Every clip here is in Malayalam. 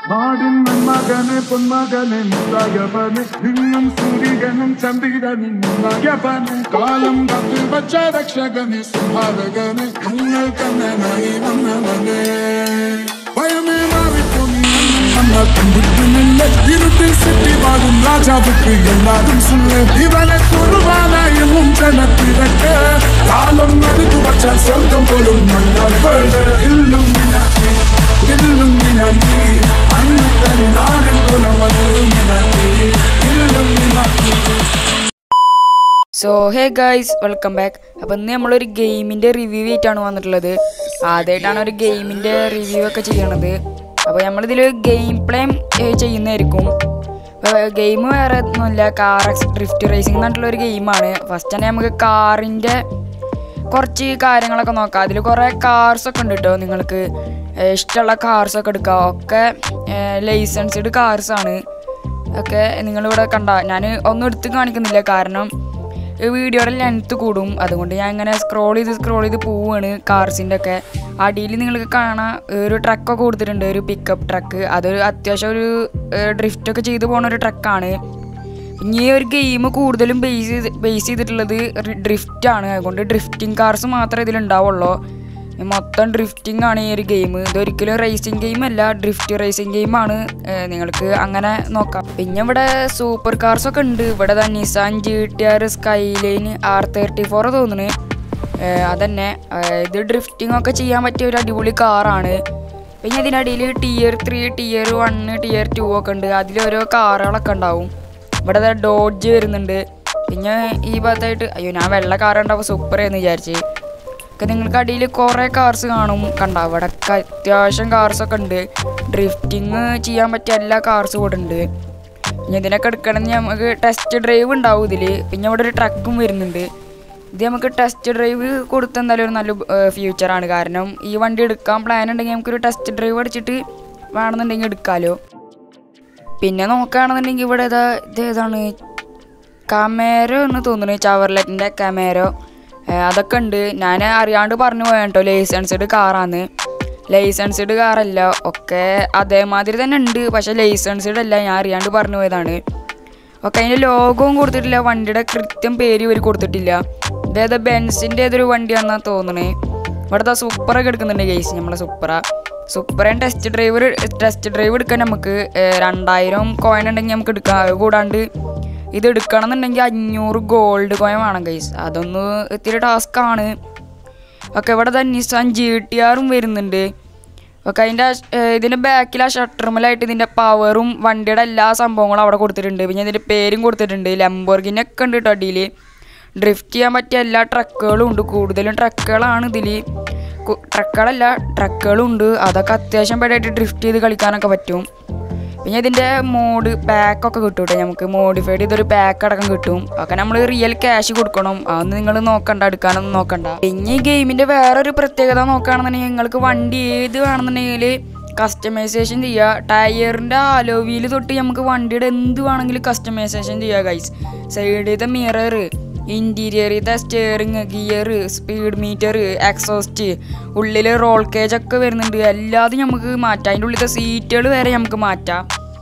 നാടിൻ മകനെ പൊന്മകനെ മുത്തകവനെ നിന്നും സൂര്യനും ചന്ദ്രനും നഗവനും കാലം കത്തിൽ വച്ച രക്ഷകനെ സംഹാരകനെ നിങ്ങൾ കണ്ണനായി വന്നവനെ ഭയമേ മാറിപ്പോയി കണ്ടിട്ടുമില്ല ഇരുട്ടിൽ സിറ്റി വാടും രാജാവുക്ക് എല്ലാതും സുള്ളേ ഇവനെ തുറുവാനായും ജനത്തിരക്ക് കാലം നടുക്കു വച്ചാൽ സ്വർഗം പോലും മണ്ണാൽ വേണ്ട ഇല്ലും ഇല്ലും അന്നത്തെ നാടിൻ ഗുണമല്ലും ഇല്ലും so hey guys welcome back അപ്പം ഇന്ന് നമ്മളൊരു ഗെയിമിൻ്റെ റിവ്യൂ ആയിട്ടാണ് വന്നിട്ടുള്ളത് ആദ്യമായിട്ടാണ് ഒരു ഗെയിമിൻ്റെ റിവ്യൂ ഒക്കെ ചെയ്യണത് അപ്പോൾ നമ്മളിതിൽ ഗെയിം പ്ലേ ചെയ്യുന്നതായിരിക്കും ഗെയിം വേറെ ഒന്നുമില്ല കാർ എക്സ് ഡ്രിഫ്റ്റ് റേസിംഗ് എന്നിട്ടുള്ള ഒരു ഗെയിമാണ് ഫസ്റ്റ് തന്നെ നമുക്ക് കാറിൻ്റെ കുറച്ച് കാര്യങ്ങളൊക്കെ നോക്കാം അതിൽ കുറേ കാർസൊക്കെ ഉണ്ട് കേട്ടോ നിങ്ങൾക്ക് ഏഹ് ഇഷ്ടമുള്ള കാർസൊക്കെ എടുക്കാം ഒക്കെ ലൈസൻസ്ഡ് കാർസാണ് ഒക്കെ നിങ്ങളിവിടെ കണ്ട ഞാൻ ഒന്നും എടുത്ത് കാണിക്കുന്നില്ല കാരണം ഈ വീഡിയോയുടെ ലെങ്ത്ത് കൂടും അതുകൊണ്ട് ഞാൻ ഇങ്ങനെ സ്ക്രോൾ ചെയ്ത് സ്ക്രോൾ ചെയ്ത് പോവുകയാണ് കാർസിൻ്റെ ഒക്കെ അടിയിൽ നിങ്ങൾക്ക് കാണാം ഒരു ട്രക്കൊക്കെ കൊടുത്തിട്ടുണ്ട് ഒരു പിക്കപ്പ് ട്രക്ക് അതൊരു അത്യാവശ്യം ഒരു ഡ്രിഫ്റ്റ് ഒക്കെ ചെയ്ത് പോകുന്ന ഒരു ട്രക്കാണ് ഇനി ഈ ഒരു ഗെയിം കൂടുതലും ബേസ് ചെയ്ത് ബേസ് ചെയ്തിട്ടുള്ളത് ഡ്രിഫ്റ്റ് ആണ് അതുകൊണ്ട് ഡ്രിഫ്റ്റിംഗ് കാർസ് മാത്രമേ ഇതിലുണ്ടാവുള്ളൂ ഈ മൊത്തം ഡ്രിഫ്റ്റിംഗ് ആണ് ഈ ഒരു ഗെയിം ഇതൊരിക്കലും റേസിംഗ് ഗെയിം അല്ല ഡ്രിഫ്റ്റ് റേസിംഗ് ഗെയിമാണ് നിങ്ങൾക്ക് അങ്ങനെ നോക്കാം പിന്നെ ഇവിടെ സൂപ്പർ കാർസ് ഒക്കെ ഉണ്ട് ഇവിടെ ദാ Nissan G T R Skyline R thirty four തോന്നുന്നു അതന്നെ ഏഹ് ഇത് ഡ്രിഫ്റ്റിംഗ് ഒക്കെ ചെയ്യാൻ പറ്റിയ ഒരു അടിപൊളി കാറാണ് പിന്നെ ഇതിനടിയിൽ tier three tier one tier two ഒക്കെ ഉണ്ട് അതിലോരോ കാറുകളൊക്കെ ഉണ്ടാവും ഇവിടെ ദാ ഡോഡ്ജ് വരുന്നുണ്ട് പിന്നെ ഈ ഭാഗത്തായിട്ട് അയ്യോ ഞാൻ വെള്ള കാർ ഉണ്ടാവും സൂപ്പർ എന്ന് വിചാരിച്ച് ഒക്കെ നിങ്ങൾക്ക് അടിയിൽ കുറേ കാർസ് കാണും കണ്ട അവിടെ ഒക്കെ അത്യാവശ്യം കാർസൊക്കെ ഉണ്ട് ഡ്രിഫ്റ്റിങ് ചെയ്യാൻ പറ്റിയ എല്ലാ കാർസും ഇവിടെ ഉണ്ട് പിന്നെ ഇതിനൊക്കെ എടുക്കണമെങ്കിൽ നമുക്ക് ടെസ്റ്റ് ഡ്രൈവ് ഉണ്ടാവും ഇതിൽ പിന്നെ ഇവിടെ ഒരു ട്രക്കും വരുന്നുണ്ട് ഇത് നമുക്ക് ടെസ്റ്റ് ഡ്രൈവ് കൊടുത്ത എന്തായാലും ഒരു നല്ല ഫ്യൂച്ചറാണ് കാരണം ഈ വണ്ടി എടുക്കാൻ പ്ലാൻ ഉണ്ടെങ്കിൽ നമുക്കൊരു ടെസ്റ്റ് ഡ്രൈവ് അടിച്ചിട്ട് വേണമെന്നുണ്ടെങ്കിൽ എടുക്കാമല്ലോ പിന്നെ നോക്കുകയാണെന്നുണ്ടെങ്കിൽ ഇവിടെ ഇതാ ഇത് ഏതാണ് കമേരോ എന്ന് തോന്നുന്നു ചവർലെറ്റിൻ്റെ കമേരോ ഏഹ് അതൊക്കെ ഉണ്ട് ഞാൻ അറിയാണ്ട് പറഞ്ഞു പോയ കേട്ടോ ലൈസൻസ്ഡ് കാറാന്ന് ലൈസൻസ്ഡ് കാറല്ല ഒക്കെ അതേമാതിരി തന്നെ ഉണ്ട് പക്ഷെ ലൈസൻസ്ഡ് അല്ല ഞാൻ അറിയാണ്ട് പറഞ്ഞു പോയതാണ് ഒക്കെ അതിൻ്റെ ലോഗവും കൊടുത്തിട്ടില്ല വണ്ടിയുടെ കൃത്യം പേര് ഇവർ കൊടുത്തിട്ടില്ല ഇതേതാ ബെൻസിൻ്റെ ഏതൊരു വണ്ടിയാണെന്നാണ് തോന്നണേ ഇവിടുത്തെ സൂപ്പറൊക്കെ എടുക്കുന്നുണ്ട് ഗെയ്സ് നമ്മളെ സൂപ്പറ സൂപ്പറേൻ ടെസ്റ്റ് ഡ്രൈവർ ടെസ്റ്റ് ഡ്രൈവ് എടുക്കാൻ നമുക്ക് ഏഹ് രണ്ടായിരം കോയിൻ ഉണ്ടെങ്കിൽ നമുക്ക് എടുക്കാം അത് കൂടാണ്ട് ഇത് എടുക്കണം എന്നുണ്ടെങ്കിൽ അഞ്ഞൂറ് ഗോൾഡ് കോയിൻ വേണം ഗൈസ് അതൊന്ന് ഇത്തിരി ടാസ്ക് ആണ് ഒക്കെ ഇവിടെ തന്നെ നിസാൻ ജി ടി ആറും വരുന്നുണ്ട് ഒക്കെ അതിൻ്റെ ഇതിൻ്റെ ബാക്കിൽ ആ ഷട്ടർമലായിട്ട് ഇതിൻ്റെ പവറും വണ്ടിയുടെ എല്ലാ സംഭവങ്ങളും അവിടെ കൊടുത്തിട്ടുണ്ട് പിന്നെ ഇതിൻ്റെ പേരും കൊടുത്തിട്ടുണ്ട് ലംബോർഗിനെ ഒക്കെ ഉണ്ട് കേട്ടോ അടിയിൽ ഡ്രിഫ്റ്റ് ചെയ്യാൻ പറ്റിയ എല്ലാ ട്രക്കുകളും ഉണ്ട് കൂടുതലും ട്രക്കുകളാണ് ഇതിൽ ട്രക്കുകളല്ല ട്രക്കുകളും ഉണ്ട് അതൊക്കെ അത്യാവശ്യം പേടായിട്ട് ഡ്രിഫ്റ്റ് ചെയ്ത് കളിക്കാനൊക്കെ പറ്റും പിന്നെ ഇതിൻ്റെ മോഡ് പാക്കൊക്കെ കിട്ടും കേട്ടോ നമുക്ക് മോഡിഫൈഡ് ചെയ്തൊരു പാക്ക് അടക്കം കിട്ടും ഒക്കെ നമ്മൾ റിയൽ ക്യാഷ് കൊടുക്കണം അതൊന്നും നിങ്ങൾ നോക്കണ്ട എടുക്കാനൊന്നും നോക്കണ്ട പിന്നെ ഈ ഗെയിമിൻ്റെ വേറൊരു പ്രത്യേകത നോക്കുകയാണെന്നുണ്ടെങ്കിൽ നിങ്ങൾക്ക് വണ്ടി ഏത് വേണമെന്നുണ്ടെങ്കിൽ കസ്റ്റമൈസേഷൻ ചെയ്യുക ടയറിൻ്റെ ആലോവിയിൽ തൊട്ട് നമുക്ക് വണ്ടിയുടെ എന്ത് വേണമെങ്കിലും കസ്റ്റമൈസേഷൻ ചെയ്യുക ഗൈസ് സൈഡിലത്തെ മിറർ ഇൻറ്റീരിയറിലത്തെ steering gear speed meter exhaust ഉള്ളിൽ റോൾ കേജ് ഒക്കെ വരുന്നുണ്ട് എല്ലാതും നമുക്ക് മാറ്റാം അതിൻ്റെ ഉള്ളിലത്തെ സീറ്റുകൾ വരെ നമുക്ക് മാറ്റാം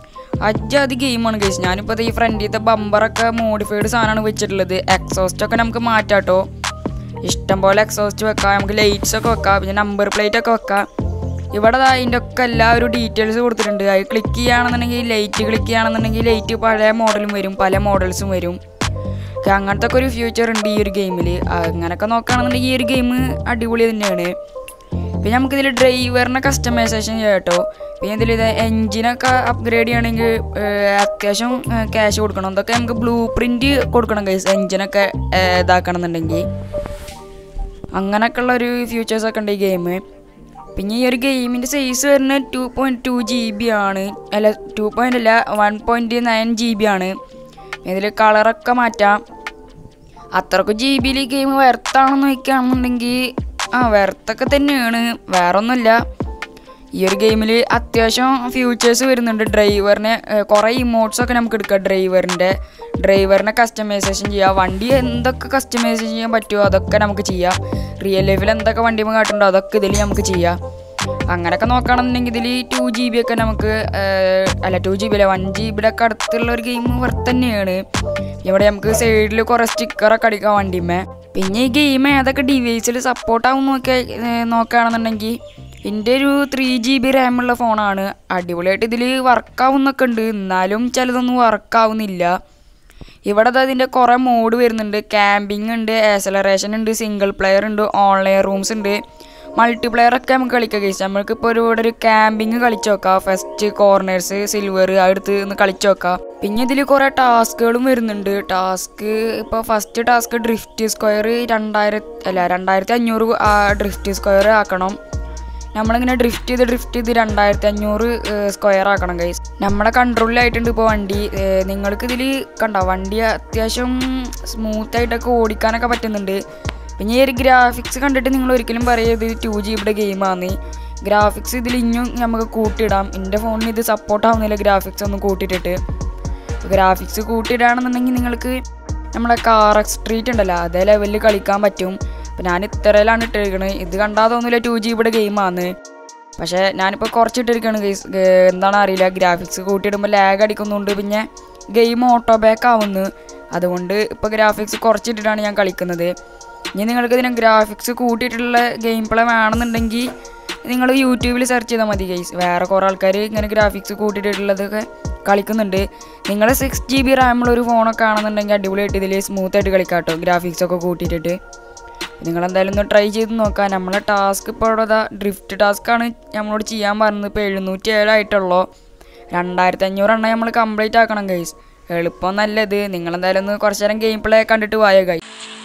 അജാതി ഗെയിമാണ് കേസ് ഞാനിപ്പോൾ ഈ ഫ്രണ്ടിലത്തെ ബമ്പറൊക്കെ മോഡിഫൈഡ് സാധനമാണ് വെച്ചിട്ടുള്ളത് എക്സോസ്റ്റ് ഒക്കെ നമുക്ക് മാറ്റാം കേട്ടോ ഇഷ്ടം പോലെ എക്സോസ്റ്റ് വെക്കാം നമുക്ക് ലൈറ്റ്സ് ഒക്കെ വെക്കാം പിന്നെ നമ്പർ പ്ലേറ്റ് ഒക്കെ വെക്കാം ഇവിടെ ദാ അതിൻ്റെ ഒക്കെ എല്ലാ ഒരു ഡീറ്റെയിൽസ് കൊടുത്തിട്ടുണ്ട് അത് ക്ലിക്ക് ചെയ്യുകയാണെന്നുണ്ടെങ്കിൽ ലൈറ്റ് ക്ലിക്ക് ചെയ്യുകയാണെന്നുണ്ടെങ്കിൽ ലൈറ്റ് പഴയ മോഡലും വരും പല മോഡൽസും വരും ഒക്കെ അങ്ങനത്തെ ഒക്കെ ഒരു ഫ്യൂച്ചർ ഉണ്ട് ഈ ഒരു ഗെയിമിൽ അങ്ങനെയൊക്കെ നോക്കുകയാണെന്നുണ്ടെങ്കിൽ ഈ ഒരു ഗെയിം അടിപൊളി തന്നെയാണ് പിന്നെ നമുക്കിതിൽ ഡ്രൈവറിനെ കസ്റ്റമൈസേഷൻ ചെയ്യാം കേട്ടോ പിന്നെ ഇതിൽ ഇത് എൻജിനൊക്കെ അപ്ഗ്രേഡ് ചെയ്യണമെങ്കിൽ അത്യാവശ്യം ക്യാഷ് കൊടുക്കണം ഇതൊക്കെ നമുക്ക് ബ്ലൂ പ്രിൻറ്റ് കൊടുക്കണം കൈസ് എൻജിനൊക്കെ ഇതാക്കണം എന്നുണ്ടെങ്കിൽ അങ്ങനെയൊക്കെയുള്ള ഒരു ഫ്യൂച്ചേഴ്സൊക്കെ ഉണ്ട് ഈ ഗെയിം പിന്നെ ഈ ഒരു ഗെയിമിൻ്റെ സൈസ് വരുന്നത് two point two G B ആണ് അല്ല ടു പോയിൻ്റ് അല്ല one point nine G B ആണ് ഇതിൽ കളറൊക്കെ മാറ്റാം അത്രക്ക് ജി ബിയിൽ ഈ ഗെയിം വെർത്താണെന്ന് വയ്ക്കുകയാണെന്നുണ്ടെങ്കിൽ ആ വെർത്തൊക്കെ തന്നെയാണ് വേറെ ഒന്നുമില്ല ഈ ഒരു ഗെയിമിൽ അത്യാവശ്യം ഫ്യൂച്ചേഴ്സ് വരുന്നുണ്ട് ഡ്രൈവറിനെ കുറേ ഇമോട്ട്സ് ഒക്കെ നമുക്ക് എടുക്കാം ഡ്രൈവറിൻ്റെ ഡ്രൈവറിനെ കസ്റ്റമൈസേഷൻ ചെയ്യാം വണ്ടി എന്തൊക്കെ കസ്റ്റമൈസേഷൻ ചെയ്യാൻ പറ്റുമോ അതൊക്കെ നമുക്ക് ചെയ്യാം റിയൽ ലൈഫിൽ എന്തൊക്കെ വണ്ടി കാട്ടുണ്ടോ അതൊക്കെ ഇതിൽ നമുക്ക് ചെയ്യാം അങ്ങനെയൊക്കെ നോക്കുകയാണെന്നുണ്ടെങ്കിൽ ഇതിൽ ടു ജി ബി ഒക്കെ നമുക്ക് ഏർ, അല്ല ടു ജി ബി അല്ല വൺ ജി ബിയുടെ ഒക്കെ അടുത്തുള്ള ഒരു ഗെയിം വർത്ത് തന്നെയാണ് ഇവിടെ നമുക്ക് സൈഡിൽ കുറേ സ്റ്റിക്കറൊക്കെ അടിക്കാം വണ്ടിമേ പിന്നെ ഈ ഗെയിം ഏതൊക്കെ ഡിവൈസിൽ സപ്പോർട്ടാവും നോക്കിയാൽ നോക്കുകയാണെന്നുണ്ടെങ്കിൽ എൻ്റെ ഒരു ത്രീ ജി ബി റാമുള്ള ഫോണാണ് അടിപൊളിയായിട്ട് ഇതിൽ വർക്കാവുന്നൊക്കെ ഉണ്ട് എന്നാലും ചിലതൊന്നും വർക്കാവുന്നില്ല ഇവിടെ ദാ ഇതിൻ്റെ കുറേ മോഡ് വരുന്നുണ്ട് ക്യാമ്പിംഗ് ഉണ്ട് ആക്സലറേഷൻ ഉണ്ട് സിംഗിൾ പ്ലെയർ ഉണ്ട് ഓൺലൈൻ റൂംസ് ഉണ്ട് മൾട്ടിപ്ലെയർ ഒക്കെ നമുക്ക് കളിക്കാം കഴിച്ചു നമ്മൾക്കിപ്പോൾ ഒരു ഇവിടെ ഒരു ക്യാമ്പിങ് കളിച്ചു നോക്കാം ഫസ്റ്റ് കോർണേഴ്സ് സിൽവർ അടുത്ത് ഒന്ന് കളിച്ചു നോക്കാം പിന്നെ ഇതിൽ കുറേ ടാസ്കുകളും വരുന്നുണ്ട് ടാസ്ക് ഇപ്പോൾ ഫസ്റ്റ് ടാസ്ക് ഡ്രിഫ്റ്റ് സ്ക്വയർ രണ്ടായിരത്തി അല്ല രണ്ടായിരത്തി അഞ്ഞൂറ് ഡ്രിഫ്റ്റ് സ്ക്വയർ ആക്കണം നമ്മളിങ്ങനെ ഡ്രിഫ്റ്റ് ചെയ്ത് ഡ്രിഫ്റ്റ് ചെയ്ത് രണ്ടായിരത്തി അഞ്ഞൂറ് സ്ക്വയർ ആക്കണം ഗൈസ് നമ്മുടെ കൺട്രോളിലായിട്ടുണ്ട് ഇപ്പോൾ വണ്ടി ഏർ നിങ്ങൾക്ക് ഇതിൽ കണ്ട വണ്ടി അത്യാവശ്യം സ്മൂത്ത് ആയിട്ടൊക്കെ ഓടിക്കാനൊക്കെ പറ്റുന്നുണ്ട് പിന്നെ ഈ ഒരു ഗ്രാഫിക്സ് കണ്ടിട്ട് നിങ്ങൾ ഒരിക്കലും പറയരുത് ടു ജി ബിയുടെ ഗെയിമാണ് ഗ്രാഫിക്സ് ഇതിൽ ഇനിയും നമുക്ക് കൂട്ടിയിടാം എൻ്റെ ഫോണിന് ഇത് സപ്പോർട്ട് ആവുന്നില്ല ഗ്രാഫിക്സ് ഒന്നും കൂട്ടിയിട്ടിട്ട് ഗ്രാഫിക്സ് കൂട്ടിയിടുകയാണെന്നുണ്ടെങ്കിൽ നിങ്ങൾക്ക് നമ്മളെ കാർ സ്ട്രീറ്റ് ഉണ്ടല്ലോ അതേ ലെവലിൽ കളിക്കാൻ പറ്റും അപ്പോൾ ഞാൻ ഇത്രയിലാണ് ഇട്ടിരിക്കുന്നത് ഇത് കണ്ടാൽ തോന്നില്ല ടു ജി ബിയുടെ ഗെയിമാണ് പക്ഷേ ഞാനിപ്പോൾ കുറച്ചിട്ടിരിക്കുകയാണ് ഗെയ്സ് എന്താണ് അറിയില്ല ഗ്രാഫിക്സ് കൂട്ടിയിടുമ്പോൾ ലാഗ് അടിക്കുന്നുണ്ട് പിന്നെ ഗെയിം ഓട്ടോ ബാക്ക് ആവുന്നു അതുകൊണ്ട് ഇപ്പോൾ ഗ്രാഫിക്സ് കുറച്ചിട്ടിട്ടാണ് ഞാൻ കളിക്കുന്നത് ഇനി നിങ്ങൾക്ക് ഇതിന് ഗ്രാഫിക്സ് കൂട്ടിയിട്ടുള്ള ഗെയിം പ്ലേ വേണമെന്നുണ്ടെങ്കിൽ നിങ്ങൾ യൂട്യൂബിൽ സെർച്ച് ചെയ്താൽ മതി ഗൈസ് വേറെ കുറേ ആൾക്കാർ ഇങ്ങനെ ഗ്രാഫിക്സ് കൂട്ടിയിട്ടുള്ളതൊക്കെ കളിക്കുന്നുണ്ട് നിങ്ങൾ സിക്സ് ജി ബി റാമുള്ള ഒരു ഫോണൊക്കെ ആണെന്നുണ്ടെങ്കിൽ അടിപൊളിയായിട്ട് ഇതിൽ സ്മൂത്ത് ആയിട്ട് കളിക്കാം കേട്ടോ ഗ്രാഫിക്സ് ഒക്കെ കൂട്ടിയിട്ടിട്ട് നിങ്ങൾ എന്തായാലും ഒന്ന് ട്രൈ ചെയ്ത് നോക്കാം നമ്മളെ ടാസ്ക് ഇപ്പോൾ ഇവിടെ ഇതാ ഡ്രിഫ്റ്റ് ടാസ്ക്കാണ് നമ്മളോട് ചെയ്യാൻ പറഞ്ഞത് ഇപ്പോൾ എഴുന്നൂറ്റി ഏഴായിട്ടുള്ളൂ രണ്ടായിരത്തി അഞ്ഞൂറെണ്ണം നമ്മൾ കംപ്ലീറ്റ് ആക്കണം ഗൈസ് എളുപ്പം നല്ലത് നിങ്ങൾ എന്തായാലും ഒന്ന് കുറച്ച് നേരം ഗെയിം പ്ലേ കണ്ടിട്ട് പോയോ guys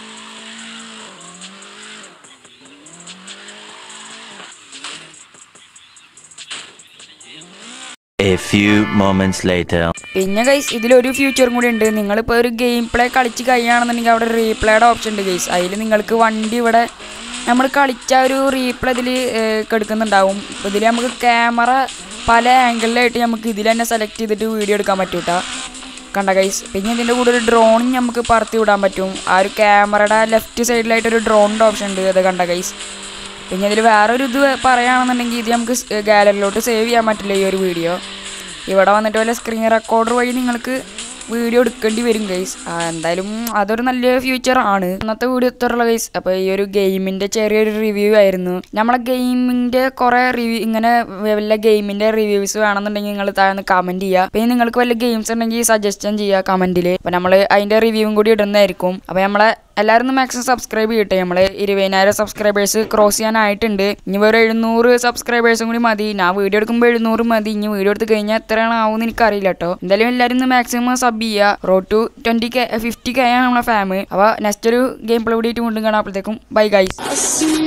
A few moments later. പിന്നെ ഗൈസ് ഇതിലൊരു ഫ്യൂച്ചറും കൂടി ഉണ്ട് നിങ്ങളിപ്പോൾ ഒരു ഗെയിം പ്ലേ കളിച്ച് കഴിയുകയാണെന്നുണ്ടെങ്കിൽ അവിടെ റീപ്ലേയുടെ ഓപ്ഷൻ ഉണ്ട് ഗൈസ് അതിൽ നിങ്ങൾക്ക് വണ്ടി ഇവിടെ നമ്മൾ കളിച്ച ഒരു റീപ്ലേ ഇതിൽ കെടുക്കുന്നുണ്ടാവും ഇപ്പോൾ ഇതിൽ നമുക്ക് ക്യാമറ പല ആംഗിളിലായിട്ട് നമുക്ക് ഇതിൽ തന്നെ സെലക്ട് ചെയ്തിട്ട് വീഡിയോ എടുക്കാൻ പറ്റും കേട്ടോ കണ്ട ഗൈസ് പിന്നെ ഇതിൻ്റെ കൂടെ ഒരു ഡ്രോണും നമുക്ക് പറത്തി വിടാൻ പറ്റും ആ ഒരു ക്യാമറയുടെ ലെഫ്റ്റ് സൈഡിലായിട്ട് ഒരു ഡ്രോണിൻ്റെ ഓപ്ഷൻ ഉണ്ട് അത് കണ്ട ഗൈസ് പിന്നെ ഇതിൽ വേറൊരു ഇത് പറയുകയാണെന്നുണ്ടെങ്കിൽ ഇത് നമുക്ക് ഗാലറിയിലോട്ട് സേവ് ചെയ്യാൻ പറ്റില്ല ഈ ഒരു വീഡിയോ ഇവിടെ വന്നിട്ട് വല്ല സ്ക്രീൻ റെക്കോർഡർ വഴി നിങ്ങൾക്ക് വീഡിയോ എടുക്കേണ്ടി വരും ഗൈസ് എന്തായാലും അതൊരു നല്ല ഫ്യൂച്ചർ ആണ് ഇന്നത്തെ വീഡിയോ എത്തുള്ള ഗൈസ് അപ്പോൾ ഈ ഒരു ഗെയിമിൻ്റെ ചെറിയൊരു റിവ്യൂ ആയിരുന്നു നമ്മളെ ഗെയിമിൻ്റെ കുറേ റിവ്യൂ ഇങ്ങനെ വല്ല ഗെയിമിൻ്റെ റിവ്യൂസ് വേണമെന്നുണ്ടെങ്കിൽ നിങ്ങൾ താഴെ കമൻറ്റ് ചെയ്യുക പിന്നെ നിങ്ങൾക്ക് വല്ല ഗെയിംസ് ഉണ്ടെങ്കിൽ സജഷൻ ചെയ്യുക കമൻറ്റിൽ അപ്പോൾ നമ്മൾ അതിൻ്റെ റിവ്യൂവും കൂടി ഇടുന്നതായിരിക്കും അപ്പോൾ നമ്മളെ എല്ലാവരും ഒന്ന് മാക്സിമം സബ്സ്ക്രൈബ് ചെയ്യട്ടെ നമ്മൾ ഇരുപതിനായിരം സബ്സ്ക്രൈബേഴ്സ് ക്രോസ് ചെയ്യാനായിട്ടുണ്ട് ഇനി വേറെ എഴുന്നൂറ് സബ്സ്ക്രൈബേഴ്സും കൂടി മതി ഞാൻ വീഡിയോ എടുക്കുമ്പോൾ എഴുന്നൂറ് മതി ഇനി വീഡിയോ എടുത്ത് കഴിഞ്ഞാൽ എത്രയാണ് ആവുമെന്ന് എനിക്കറിയില്ല കേട്ടോ എന്തായാലും എല്ലാവരും ഒന്ന് മാക്സിമം സബ് ചെയ്യുക road to twenty K fifty K ആണ് നമ്മളെ ഫാമ് അപ്പോൾ നെക്സ്റ്റ് ഒരു ഗെയിം പ്ലേ വീഡിയോ വീണ്ടും കാണാം അപ്പോഴത്തേക്കും ബൈ ഗൈസ് I see